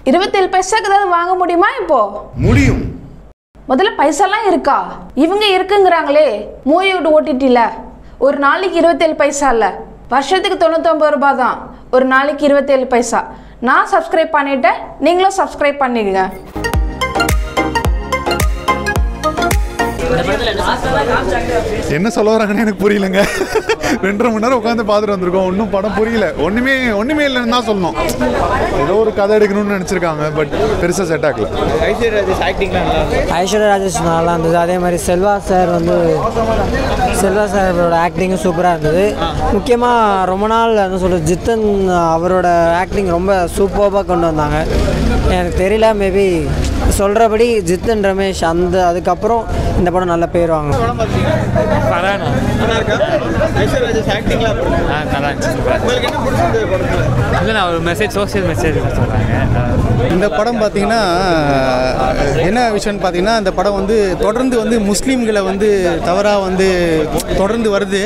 இருபத்தேழு பைசாக்கு ஏதாவது வாங்க முடியுமா இப்போ முடியும் முதல்ல பைசாலாம் இருக்கா இவங்க இருக்குங்கிறாங்களே மூவியோட ஓடிடியில் ஒரு நாளைக்கு இருபத்தேழு பைசா இல்லை வருஷத்துக்கு தொண்ணூத்தொம்பது ரூபாய் தான் ஒரு நாளைக்கு இருபத்தேழு பைசா நான் சப்ஸ்கிரைப் பண்ணிட்டேன் நீங்களும் சப்ஸ்கிரைப் பண்ணிடுங்க என்ன சொல்ல வராங்கன்னு எனக்கு புரியலங்க ரெண்டரை மணி நேரம் உட்காந்து பார்த்துட்டு வந்திருக்கோம் ஒன்றும் படம் புரியல ஒன்றுமே ஒன்றுமே இல்லைன்னு தான் சொல்லணும் ஏதோ ஒரு கதை எடுக்கணும்னு நினச்சிருக்காங்க பட் பெருசாக செட் ஆகல ஐஸ்வர்யா ராஜேஷ் நல்லா இருந்தது அதே மாதிரி செல்வா சார் வந்து செல்வா சாரோட ஆக்டிங்கும் சூப்பராக இருந்தது முக்கியமாக ரொம்ப நாள் என்ன சொல்கிறது ஜித்தன் அவரோட ஆக்டிங் ரொம்ப சூப்பராக கொண்டு வந்தாங்க எனக்கு தெரியல மேபி சொல்கிறபடி ஜித்தன் ரமேஷ் அந்த அதுக்கப்புறம் இந்த படம் நல்ல பேர் வாங்கும் பரவாயில்ல நல்லா இருக்கா ஐஸ்வர்யா ராஜேஷ் ஆக்டிங்லாம் எப்படி இருக்கு? ஆ நல்லா இருந்துச்சு உங்களுக்கு என்ன பிடிச்சது படத்துல இல்லை நான் ஒரு மெசேஜ் சோஷியல் மெசேஜ் சொல்கிறாங்க இந்த படம் பார்த்தீங்கன்னா என்ன விஷயம்னு பார்த்தீங்கன்னா இந்த படம் வந்து தொடர்ந்து வந்து முஸ்லீம்களை வந்து தவறாக வந்து தொடர்ந்து வருது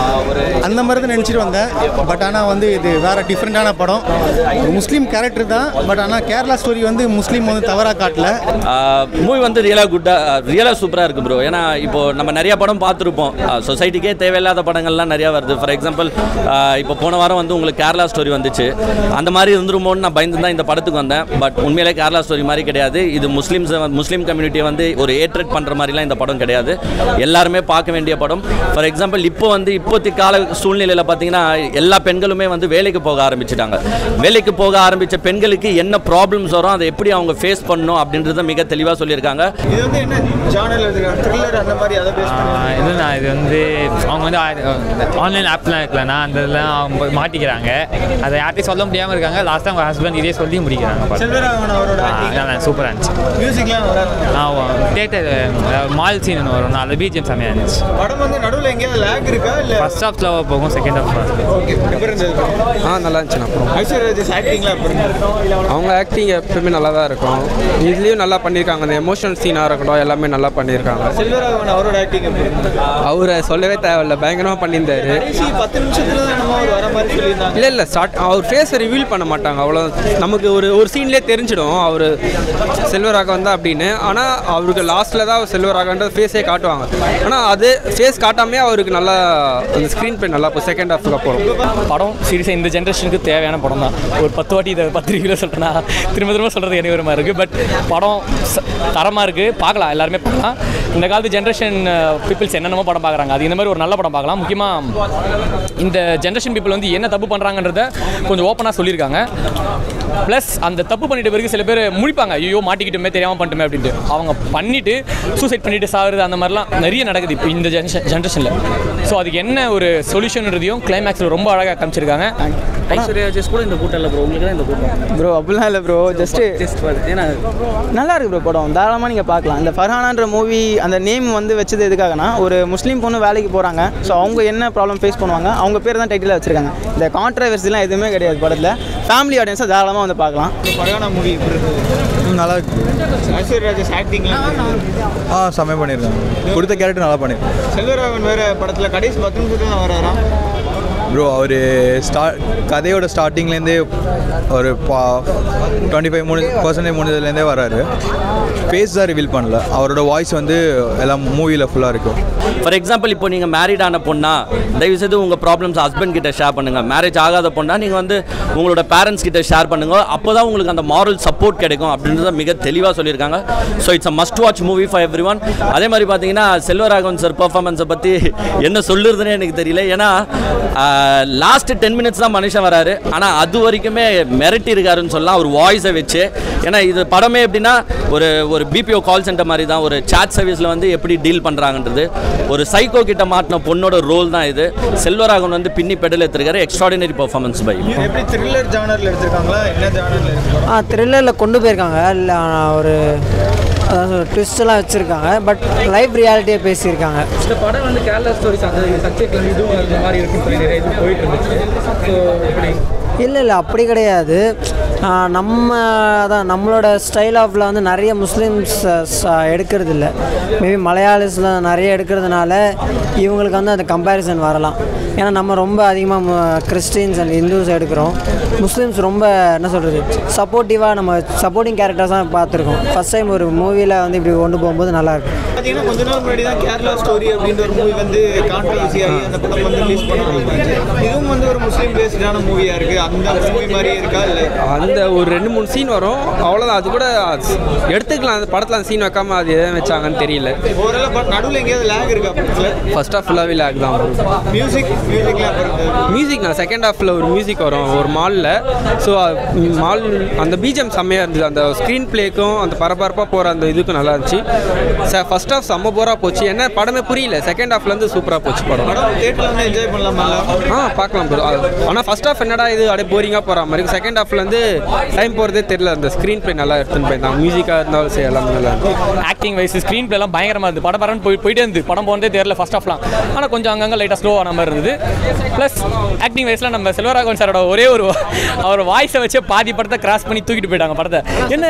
அந்த மாதிரி தான் நினச்சிட்டு வந்தேன் பட் ஆனால் வந்து இது வேறு டிஃப்ரெண்ட்டான படம் ஒரு முஸ்லீம் கேரக்டர் தான் பட் ஆனால் கேரளா ஸ்டோரி வந்து முஸ்லீம் வந்து தவறாக காட்டல மூவி வந்து ரியலாக குட்டாக ரியலாக சூப்பராக இருக்குது ப்ரோ ஏன்னா இப்போ நம்ம நிறைய படம் பார்த்துருப்போம் சொசைட்டிக்கே தேவையில்லாத படங்கள்லாம் நிறையா வருது ஃபார் எக்ஸாம்பிள் இப்போ போன வாரம் வந்து உங்களுக்கு கேரளா ஸ்டோரி வந்துச்சு அந்த மாதிரி இருந்துருமோன்னு நான் பயந்து தான் இந்த படத்துக்கு வந்தேன் பட் உண்மையிலே கேரளா ஸ்டோரி மாதிரி கிடையாது இது முஸ்லீம்ஸ் முஸ்லீம் கம்யூனிட்டியை வந்து ஒரு ஏட்ரேட் பண்ணுற மாதிரிலாம் இந்த படம் கிடையாது எல்லாருமே பார்க்க வேண்டிய படம் ஃபார் எக்ஸாம்பிள் இப்போ வந்து இப்போதைக்கு கால சூழ்நிலையில் பார்த்தீங்கன்னா எல்லா பெண்களுமே வந்து வேலைக்கு போக ஆரம்பிச்சிட்டாங்க வேலைக்கு போக ஆரம்பித்த பெண்களுக்கு என்ன ப்ராப்ளம்ஸ் வரும் அதை எப்படி அவங்க ஃபேஸ் பண்ணணும் அப்படின்றத மிக தெளிவாக சொல்லியிருக்காங்க இது வந்து என்ன ஜானல் எடுத்துருக்காங்க த்ரில்லர் அந்த மாதிரி அதை பேஸ் பண்ணி இல்லைண்ணா இது வந்து அவங்க வந்து ஆன்லைன் ஆப்லாம் இருக்குல்லண்ணா அந்த இதெல்லாம் அவங்க மாட்டிக்கிறாங்க அதை யார்ட்டையும் சொல்ல முடியாமல் இருக்காங்க லாஸ்ட்டாக அவங்க ஹஸ்பண்ட் இதே சொல்லி முடிக்கிறாங்க படம். செல்வராகவன் அவரோட ஆ, acting. நல்லா சூப்பராக இருந்துச்சு மியூசிக்லாம் நல்லா இருக்கு நான் தேட்டர் மால் சீன் வரும் அது பிஜிஎம் செம்மையாக இருந்துச்சு படம் வந்து நடுவில் எங்கேயாவது லேக் இருக்கா இல்லை ஃபர்ஸ்ட் ஹாஃப் ஸ்லோவாக போகும் செகண்ட் ஹாஃப் ஓகே எப்படி இருந்தது படம்? ஆ நல்லா இருந்துச்சுண்ணா அப்புறம் ஐஸ்வர்யா ராஜேஷ் ஆக்டிங்லாம் எப்படி இருந்தது அவங்க ஆக்டிங் எப்பவுமே நல்லா தான் இருக்கும் இதுலேயும் நல்லா பண்ணியிருக்காங்க அந்த எமோஷனல் சீனாக இருக்கட்டும் எல்லாமே நல்லா பண்ணியிருக்காங்க செல்வராகவன் அவரோட ஆக்டிங் எப்படி இருந்தது அவரை சொல்லவே தேவையில்ல பயங்கரமாக பண்ணியிருந்தாரு கடைசி பத்து நிமிஷத்துல தான் என்னமோ அவர் வர மாதிரி சொல்லியிருந்தாங்க இல்லை இல்லை ஸ்டார்ட் அவர் ஃபேஸை ரிவீல் பண்ண மாட்டாங்க அவ்வளோ நமக்கு ஒரு ஒரு சீன்லேயே தெரிஞ்சிடும் அவர் செல்வராகவன் தான் அப்படின்னு ஆனால் அவருக்கு லாஸ்ட்டில் தான் அவர் செல்வராகன்ற ஃபேஸே காட்டுவாங்க ஆனால் அது ஃபேஸ் காட்டாமே அவருக்கு நல்லா அந்த ஸ்க்ரீன் பிளே நல்லா இப்போ செகண்ட் ஹாஃப்க்கு அப்புறம் படம் சீரியஸாக இந்த ஜென்ரேஷனுக்கு தேவையான படம் தான் ஒரு பத்து வாட்டி இதை பத்து ரிவியூவில் சொல்கிறேன்னா திரும்ப திரும்ப சொல்கிறது எனக்கு ஒரு மாதிரி இருக்குது பட் படம் ச- தரமாக இருக்குது பார்க்கலாம் எல்லாருமே பார்க்கலாம் இந்த காலத்து ஜென்ரேஷன் பீப்புள்ஸ் என்னென்னமோ படம் பார்க்குறாங்க அது இந்த மாதிரி ஒரு நல்ல படம் பார்க்கலாம் முக்கியமாக இந்த ஜென்ரேஷன் பீப்புள் வந்து என்ன தப்பு பண்ணுறாங்கன்றத கொஞ்சம் ஓப்பனாக சொல்லியிருக்காங்க ப்ளஸ் அந்த தப்பு பண்ணிட்ட பிறகு சில பேர் முழிப்பாங்க ஐயோ மாட்டிக்கிட்டுமே தெரியாமல் பண்ணிட்டுமே அப்படின்ட்டு அவங்க பண்ணிட்டு சூசைட் பண்ணிட்டு சாகுறது அந்த மாதிரிலாம் நிறைய நடக்குது இப்போ இந்த ஜென்ரேஷன் ஜென்ரேஷனில் ஸோ அதுக்கு என்ன ஒரு சொல்யூஷன்றதையும் கிளைமேக்ஸில் ரொம்ப அழகாக காமிச்சிருக்காங்க ஐஸ்வர்யா ராஜேஷ் கூட இந்த கூட்டம் இல்லை ப்ரோ உங்களுக்கு தான் இந்த கூட்டம் ப்ரோ அப்படிலாம் இல்லை ப்ரோ ஜஸ்ட்டு ஏன்னா நல்லா இருக்கு ப்ரோ படம் தாராளமாக நீங்கள் பார்க்கலாம் இந்த ஃபர்ஹானான்ற மூவி அந்த நேம் வந்து வச்சது எதுக்காகனா ஒரு முஸ்லீம் பொண்ணு வேலைக்கு போகிறாங்க ஸோ அவங்க என்ன ப்ராப்ளம் ஃபேஸ் பண்ணுவாங்க அவங்க பேர் தான் டைட்டிலாக வச்சிருக்காங்க இந்த கான்ட்ரவர்சிலாம் எதுவுமே கிடையாது படத்தில் ஃபேமிலி ஆடியன்ஸை தாராளமாக வந்து பார்க்கலாம் பழையான மூவி எப்படி இருந்தது நல்லா இருக்கு ஐஸ்வர்யா ராஜேஷ் ஆக்டிங்லாம் ஆ செம்மையாக பண்ணியிருக்காங்க கொடுத்த கேரக்டர் நல்லா பண்ணியிருக்காங்க செல்வராகவன் வேற படத்துல கடைசி பத்து நிமிஷத்துல தான் வராராம் ப்ரோ அவர் ஸ்டார்ட் கதையோட ஸ்டார்டிங்லேருந்தே ஒரு பா டுவெண்ட்டி ஃபைவ் மூணு பர்சன்டேஜ் முடிஞ்சதுலேருந்தே வராரு ஃபேஸ் தான் ரிவீல் பண்ணல அவரோட வாய்ஸ் வந்து எல்லாம் மூவியில் ஃபுல்லாக இருக்கும் ஃபார் எக்ஸாம்பிள் இப்போ நீங்கள் மேரிட் ஆன பொண்ணா தயவுசெய்து உங்கள் ப்ராப்ளம்ஸ் ஹஸ்பண்ட் கிட்ட ஷேர் பண்ணுங்கள் மேரேஜ் ஆகாத பொண்ணா நீங்கள் வந்து உங்களோட பேரண்ட்ஸ் கிட்ட ஷேர் பண்ணுங்க அப்போ தான் உங்களுக்கு அந்த மாரல் சப்போர்ட் கிடைக்கும் அப்படின்றத மிக தெளிவாக சொல்லியிருக்காங்க so it's a must watch movie for everyone அதே மாதிரி பார்த்தீங்கன்னா செல்வராகவன் சார் பர்ஃபார்மன்ஸை பற்றி என்ன சொல்லுறதுன்னு எனக்கு தெரியல ஏன்னா லாஸ்ட் டென் மினிட்ஸ் தான் மனுஷன் வராரு ஆனால் அது வரைக்குமே மிரட்டி இருக்காருன்னு சொல்லலாம் ஒரு வாய்ஸை வச்சு ஏன்னா இது படமே எப்படின்னா ஒரு ஒரு பிபிஓ கால் சென்டர் மாதிரி தான் ஒரு சாட் சர்வீஸில் வந்து எப்படி டீல் பண்ணுறாங்கன்றது ஒரு சைக்கோ கிட்ட மாட்டின பொண்ணோட ரோல் தான் இது செல்வராகவன் வந்து பின்னி பெடல் எடுத்திருக்காரு எக்ஸ்ட்ராடினரி பர்ஃபார்மன்ஸ் பை எப்படி த்ரில்லர் ஜானர்ல எடுத்திருக்காங்களா என்ன ஜானர்ல இருக்கு ஆ த்ரில்லரில் கொண்டு போயிருக்காங்க இல்லை ஒரு அதாவது ட்விஸ்டெல்லாம் வச்சுருக்காங்க பட் லைஃப் ரியாலிட்டியை பேசியிருக்காங்க இந்த படம் வந்து கேரளா ஸ்டோரிஸ் அந்த சப்ஜெக்ட்ல இதுவும் அந்த மாதிரி இருக்குன்னு சொல்லி நிறைய இது போயிட்டு இருந்துச்சு ஸோ இப்படி இல்லை இல்லை அப்படி கிடையாது ஆஹ் நம்ம அதான் நம்மளோட ஸ்டைல் ஆஃபில் வந்து நிறைய முஸ்லீம்ஸ் எடுக்கிறது இல்லை மேபி மலையாளிஸில் நிறைய எடுக்கிறதுனால இவங்களுக்கு வந்து அந்த கம்பேரிசன் வரலாம் ஏன்னா நம்ம ரொம்ப அதிகமாக கிறிஸ்டின்ஸ் அண்ட் இந்துஸ் எடுக்கிறோம் முஸ்லீம்ஸ் ரொம்ப என்ன சொல்கிறது சப்போர்ட்டிவாக நம்ம சப்போர்ட்டிங் கேரக்டர்ஸாக பார்த்துருக்கோம் ஃபஸ்ட் டைம் ஒரு மூவியில் வந்து இப்படி கொண்டு போகும்போது நல்லாயிருக்கும் பார்த்தீங்கன்னா கொஞ்ச நாள் முன்னாடி தான் கேரளா ஸ்டோரி அப்படின்ற ஒரு மூவி வந்து கான்ட்ரவர்சி ஆகி அந்த படம் வந்து ரிலீஸ் பண்ணாங்க இதுவும் வந்து ஒரு முஸ்லீம் பேஸ்டான மூவியாக இருக்குது அந்த மூவி மாதிரியே இருக்கா இல்லை அந்த ஒரு ரெண்டு மூணு சீன் வரும் அவ்வளோதான் அது கூட எடுத்துக்கலாம் அந்த படத்தில் அந்த சீன் வைக்காம அது எதை வச்சாங்கன்னு தெரியல ஓரளவு பட் நடுவில் எங்கேயாவது லேக் இருக்கா படத்தில் ஃபர்ஸ்ட் ஆஃப் ஃபுல்லாகவே லேக் தான் மியூசிக் மியூசிக்லாம் மியூசிக் நான் செகண்ட் ஹாஃபில் ஒரு மியூசிக் வரும் ஒரு மாலில் ஸோ மால் அந்த பிஜிஎம் செம்மையாக இருந்தது அந்த ஸ்க்ரீன் ப்ளேக்கும் அந்த பரபரப்பாக போகிற அந்த இதுக்கும் நல்லா இருந்துச்சு ஃபர்ஸ்ட் ஹாஃப் செம்ம போராக போச்சு என்ன படமே புரியல செகண்ட் ஹாஃப்லேருந்து சூப்பராக போச்சு படம் படம் தேட்டரில் வந்து என்ஜாய் பண்ணலாமா ஆ பார்க்கலாம் ப்ரோ ஆனால் ஃபர்ஸ்ட் ஹாஃப் என்னடா இது அப்படியே போரிங்காக போகிற மாதிரி செகண்ட் ஹாஃப்லேருந்து டைம் போகிறதே தெரியல அந்த ஸ்க்ரீன் ப்ளே நல்லா எடுத்துன்னு போயிருந்தாங்க மியூசிக்காக இருந்தாலும் சரி எல்லாமே நல்லா இருந்துச்சு ஆக்டிங் வைஸ் ஸ்க்ரீன் பிளேலாம் பயங்கரமாக இருந்தது படம் படம் போய் போயிட்டே இருந்து படம் போனதே தெரியல ஃபர்ஸ்ட் ஆஃப்லாம் ஆனால் கொஞ்சம் அங்கங்கே லைட்டாக ஸ்லோ ஆன மாதிரி இருந்தது ப்ளஸ் ஆக்டிங் வைஸில் நம்ம செல்வராகவன் சாரோட ஒரே ஒரு அவர் வாய்ஸை வச்சே பாதி படத்தை கிராஸ் பண்ணி தூக்கிட்டு போயிட்டாங்க படத்தை என்ன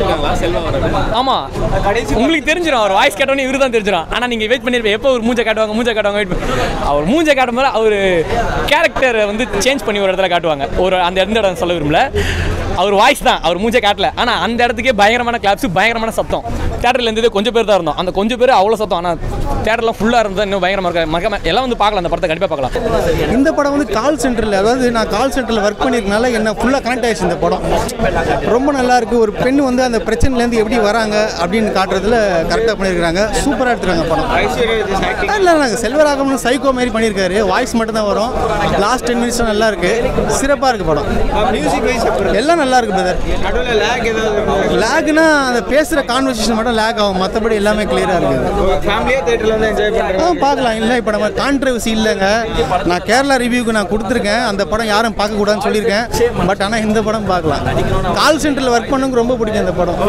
ஆமாம் உங்களுக்கு தெரிஞ்சிடும் அவர் வாய்ஸ் கேட்டோன்னே இவரு தான் தெரிஞ்சிடும் ஆனால் நீங்கள் வெயிட் பண்ணிருப்பீங்க எப்போ ஒரு மூஞ்ச காட்டுவாங்க மூஞ்ச காட்டுவாங்க வெயிட் பண்ணி அவர் மூஞ்ச காட்டும் போது அவர் கேரக்டரை வந்து சேஞ்ச் பண்ணி ஒரு இடத்துல காட்டுவாங்க ஒரு அந்த எந்த இடம் சொல்ல விரும்பல அவர் வாய்ஸ் தான் அவர் மூஞ்ச காட்டல ஆனால் அந்த இடத்துக்கே பயங்கரமான கிளாப்ஸ் பயங்கரமான சத்தம் தேட்டரில் இருந்தது கொஞ்சம் பேர் தான் இருந்தோம் அந்த கொஞ்சம் பேர் அவ்வளோ சத்தம் ஆனால் தேட்டர்லாம் ஃபுல்லாக இருந்தால் இன்னும் பயங்கரமாக இருக்க மகம எல்லாம் வந்து பார்க்கலாம் அந்த படத்தை கண்டிப்பாக பார்க்கலாம் இந்த படம் வந்து கால் சென்டரில் அதாவது நான் கால் சென்டரில் ஒர்க் பண்ணியிருக்கனால என்ன ஃபுல்லாக கனெக்ட் ஆயிடுச்சு இந்த படம் ரொம்ப நல்லா இருக்கு ஒரு பெண் வந்து அந்த பிரச்சனையிலேருந்து எப்படி வராங்க அப்படின்னு காட்டுறதுல கரெக்டாக பண்ணியிருக்காங்க சூப்பராக எடுத்துருக்காங்க படம் இல்லை நாங்கள் செல்வராகவன் சைக்கோ மாதிரி பண்ணியிருக்காரு வாய்ஸ் மட்டும் தான் வரும் லாஸ்ட் டென் மினிட்ஸ் நல்லா இருக்கு சிறப்பாக இருக்கு படம் மியூசிக் வைஸ் எல்லாம் நல்லா இருக்கு பிரதர் நடுவில் லேக் ஏதாவது லேக்னா அந்த பேசுகிற கான்வர்சேஷன் மட்டும் லேக் ஆகும் மற்றபடி எல்லாமே கிளியராக இருக்குது ஃபேமிலியாக தேட்டரில் வந்து என்ஜாய் ஆ பண்ணுறேன் பார்க்கலாம் இல்லை இப்போ நம்ம கான்ட்ரவர்சி இல்லைங்க நான் கேரளா ரிவ்யூக்கு நான் கொடுத்துருக்கேன் அந்த படம் யாரும் பார்க்கக்கூடாதுன்னு சொல்லியிருக்கேன் பட் ஆனால் இந்த படம் பார்க்கலாம் கால் சென்டரில் ஒர்க் பண்ணவங்க ரொம்ப பிடிக்கும் இந்த படம்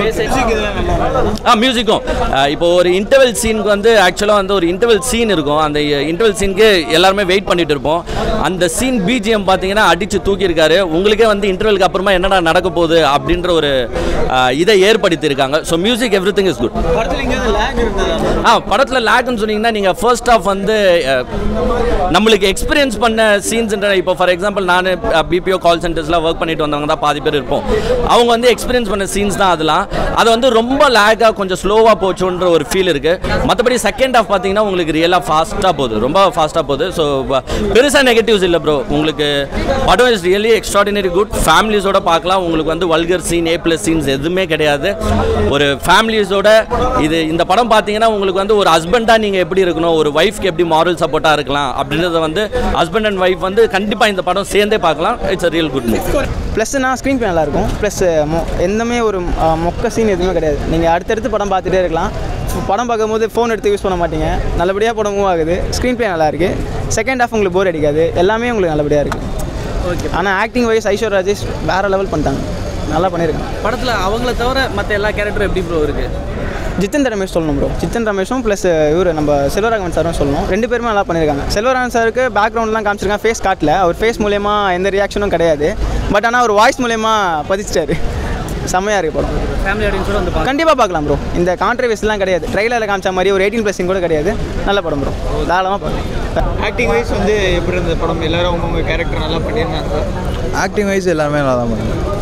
ஆ மியூசிக்கும் இப்போ ஒரு இன்டர்வல் சீனுக்கு வந்து ஆக்சுவலாக வந்து ஒரு இன்டர்வல் சீன் இருக்கும் அந்த இன்டர்வல் சீனுக்கு எல்லாருமே வெயிட் பண்ணிட்டு இருப்போம் அந்த சீன் பிஜிஎம் பார்த்தீங்கன்னா அடிச்சு தூக்கியிருக்காரு உங்களுக்கே வந்து இன்டர்வலுக்கு அப்புறமா என்னடா நடக்க போகுது அப்படின்ற ஒரு ஆ, இதை ஏற்படுத்தியிருக்காங்க so music everything is good படத்தில் எங்கேயாவது லேக் இருந்ததா ஆ படத்தில் லேக்னு சொன்னீங்கன்னா நீங்கள் ஃபர்ஸ்ட் ஆஃப் வந்து அஹ், நம்மளுக்கு எக்ஸ்பீரியன்ஸ் பண்ண சீன்ஸ்ன்ற இப்போ ஃபார் எக்ஸாம்பிள் நான் பிபிஓ கால் சென்டர்ஸ்லாம் ஒர்க் பண்ணிட்டு வந்தவங்க தான் பாதி பேர் இருப்போம் அவங்க வந்து எக்ஸ்பீரியன்ஸ் பண்ண சீன்ஸ் தான் அதெல்லாம் அது வந்து ரொம்ப லேக்காக கொஞ்சம் ஸ்லோவாக போச்சுன்ற ஒரு ஃபீல் இருக்குது மற்றபடி செகண்ட் ஆஃப் பார்த்தீங்கன்னா உங்களுக்கு ரியலாக ஃபாஸ்ட்டாக போகுது ரொம்ப ஃபாஸ்ட்டாக போகுது ஸோ பெருசாக நெகட்டிவ்ஸ் இல்லை ப்ரோ உங்களுக்கு படம் இஸ் ரியலி எக்ஸ்ட்ராடினரி குட் ஃபேமிலிஸோட பார்க்கலாம் உங்களுக்கு வந்து vulgar scene A plus scenes எதுவுமே கிடையாது ஒரு ஃபேமிலிஸோட இது இந்த படம் பார்த்தீங்கன்னா உங்களுக்கு வந்து ஒரு ஹஸ்பண்டாக நீங்கள் எப்படி இருக்கணும் ஒரு ஒய்ஃப்க்கு எப்படி மாரல் சப்போர்ட்டாக இருக்கலாம் அப்படின்றத வந்து ஹஸ்பண்ட் அண்ட் ஒய்ஃப் வந்து கண்டிப்பாக இந்த படம் சேர்ந்தே பார்க்கலாம் it's a real good movie ப்ளஸ்னா ஸ்க்ரீன் ப்ளே நல்லாயிருக்கும் ப்ளஸ் மொ எந்தமே ஒரு ஆ, மொக்க சீன் எதுவுமே கிடையாது நீங்கள் அடுத்தடுத்து படம் பார்த்துட்டே இருக்கலாம் படம் பார்க்கும்போது ஃபோன் எடுத்து யூஸ் பண்ண மாட்டீங்க நல்லபடியாக படம் மூவ் ஆகுது ஸ்க்ரீன் ப்ளே நல்லா இருக்கு செகண்ட் ஹாஃப் உங்களுக்கு போர் அடிக்காது எல்லாமே உங்களுக்கு நல்லபடியாக இருக்குது ஓகே ஆனால் ஆக்டிங் வைஸ் ஐஸ்வர் ராஜேஷ் வேறு லெவல் பண்ணிட்டாங்க நல்லா பண்ணியிருக்காங்க படத்தில் அவங்கள தவிர மற்ற எல்லா கேரக்டரும் எப்படி ப்ரோ இருக்கு ஜித்தன் ரமேஷ் சொல்லணும் ப்ரோ ஜித்தன் ரமேஷும் ப்ளஸ் இவர் நம்ம செல்வராகவன் சாரும் சொல்லணும் ரெண்டு பேருமே நல்லா பண்ணியிருக்காங்க செல்வராகவன் சாருக்கு பேக்ரவுண்ட்லாம் காமிச்சிருக்காங்க ஃபேஸ் காட்டல அவர் ஃபேஸ் மூலயமா எந்த ரியாக்ஷனும் கிடையாது பட் ஆனால் அவர் வாய்ஸ் மூலயமா பதிச்சிட்டாரு செம்மையாக இருக்குது படம் ஃபேமிலி ஆடியன்ஸோட வந்து பார்க்க கண்டிப்பாக பார்க்கலாம் ப்ரோ இந்த கான்ட்ரவர்சிலாம் கிடையாது ட்ரைலரில் காமிச்ச மாதிரி ஒரு எயிட்டீன் ப்ளஸ் கூட கிடையாது நல்ல படம் ப்ரோ தாராளமாக பார்க்கலாம் ஆக்டிங் வைஸ் வந்து எப்படி இருந்த படம் எல்லாரும் அவங்கவுங்க கேரக்டர் நல்லா பண்ணியிருந்தாங்க ஆக்டிங் வைஸ் எல்லாமே நல்லா தான்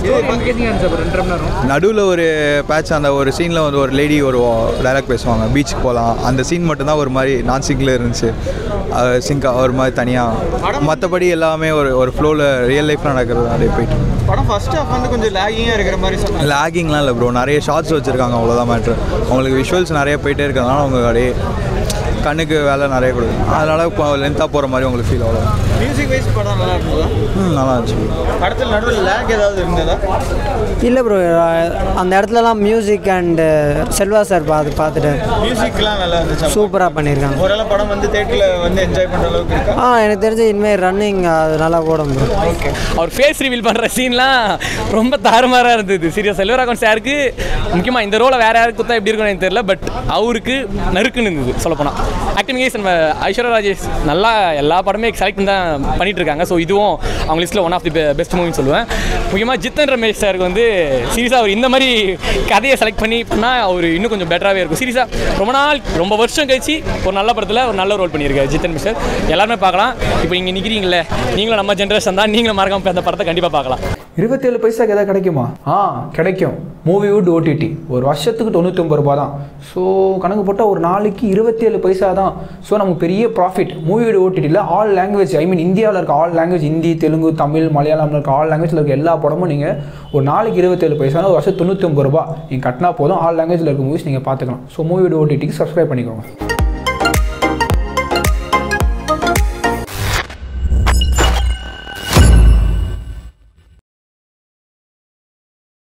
பண்ணுங்க நடுவில் ஒரு பேட்ச் அந்த ஒரு சீனில் வந்து ஒரு லேடி ஒரு டைலாக் பேசுவாங்க பீச்சுக்கு போகலாம் அந்த சீன் மட்டும்தான் ஒரு மாதிரி நான் சிங்கில் இருந்துச்சு சிங்கா ஒரு மாதிரி தனியாக மற்றபடி எல்லாமே ஒரு ஒரு ஃப்ளோவில் ரியல் லைஃப்பில் நடக்கிறது அப்படியே போயிட்டு படம் ஃபர்ஸ்ட் ஹாஃப் வந்து கொஞ்சம் லேகிங்காக இருக்கிற மாதிரி சொன்னாங்க லேகிங்லாம் இல்லை ப்ரோ நிறைய ஷார்ட்ஸ் வச்சுருக்காங்க அவ்வளோதான் மேட்ரு அவங்களுக்கு விஷுவல்ஸ் நிறைய போயிட்டே இருக்கிறதுனால அவங்க அப்படியே கண்ணுக்கு வேலை நிறைய கொடுக்கும் அதனால் இப்போ லென்த்தாக போகிற மாதிரி உங்களுக்கு ஃபீல் அவ்வளோ மியூசிக் வைஸ் படம் நல்லா இருந்ததா ம் நல்லா இருந்துச்சு படத்தில் நடுவில் லேக் ஏதாவது இருந்ததா இல்லை ப்ரோ அந்த இடத்துலலாம் மியூசிக் அண்டு செல்வா சார் பார்த்து பார்த்துட்டேன் மியூசிக்லாம் நல்லா இருந்துச்சு சூப்பராக பண்ணியிருக்காங்க ஓரளவு படம் வந்து தேட்டரில் வந்து என்ஜாய் பண்ணுற அளவுக்கு இருக்கா ஆ எனக்கு தெரிஞ்சு இனிமேல் ரன்னிங் அது நல்லா ஓடும் ப்ரோ அவர் ஃபேஸ் ரிவீல் பண்ணுற சீன்லாம் ரொம்ப தாறுமாறாக இருந்தது சீரியஸ் செல்வராகவன் சாருக்கு முக்கியமாக இந்த ரோலை வேற யாருக்கு கொடுத்தா எப்படி இருக்கும்னு எனக்கு தெரியல பட் அவருக்கு நறுக்குன்னு இருந்தது சொல்லப்போனால் ஆக்டிங் வைஸ் நம்ம ஐஸ்வர்யா ராஜேஷ் நல்லா எல்லா படமே செலக்ட் பண்ணி தான் பண்ணிட்டு இருக்காங்க ஸோ இதுவும் அவங்க லிஸ்ட்டில் ஒன் ஆஃப் தி பெஸ்ட் மூவின்னு சொல்லுவேன் முக்கியமாக ஜித்தன் ரமேஷ் சாருக்கு வந்து சீரியஸாக அவர் இந்த மாதிரி கதையை செலக்ட் பண்ணி பண்ணால் அவர் இன்னும் கொஞ்சம் பெட்டராகவே இருக்கும் சீரியஸாக ரொம்ப நாள் ரொம்ப வருஷம் கழிச்சு ஒரு நல்ல படத்தில் ஒரு நல்ல ரோல் பண்ணியிருக்காரு ஜித்தன் மிஸ்டர் எல்லாருமே பார்க்கலாம் இப்போ இங்கே நிற்கிறீங்களே நீங்களும் நம்ம ஜென்ரேஷன் தான் நீங்களும் மறக்காம போய் அந்த படத்தை கண்டிப்பாக பார்க்கலாம் இருபத்தேழு பைசாக்கு எதாவது கிடைக்குமா ஆ கிடைக்கும் மூவிவுட் ஓடிடி ஒரு வருஷத்துக்கு தொண்ணூத்தொம்பது ரூபா தான் ஸோ கணக்கு போட்டால் ஒரு நாளைக்கு இருபத்தேழு பைசா தான் ஸோ நமக்கு பெரிய ப்ராஃபிட் மூவிவுட் ஓடிடியில் ஆல் லாங்குவேஜ் ஐ மீன் இந்தியாவில் இருக்க ஆல் லாங்குவேஜ் ஹிந்தி தெலுங்கு தமிழ் மலையாளம்ல இருக்க ஆல் லாங்குவேஜில் இருக்க எல்லா படமும் நீங்கள் ஒரு நாளைக்கு இருபத்தேழு பைசா ஒரு வருஷம் தொண்ணூத்தொம்பது ரூபா நீங்கள் கட்டினா போதும் ஆல் லாங்குவேஜில் இருக்க மூவிஸ் நீங்கள் பார்த்துக்கலாம் ஸோ மூவிவுட் ஓடிடிக்கு சப்ஸ்கிரைப் பண்ணிக்கோங்க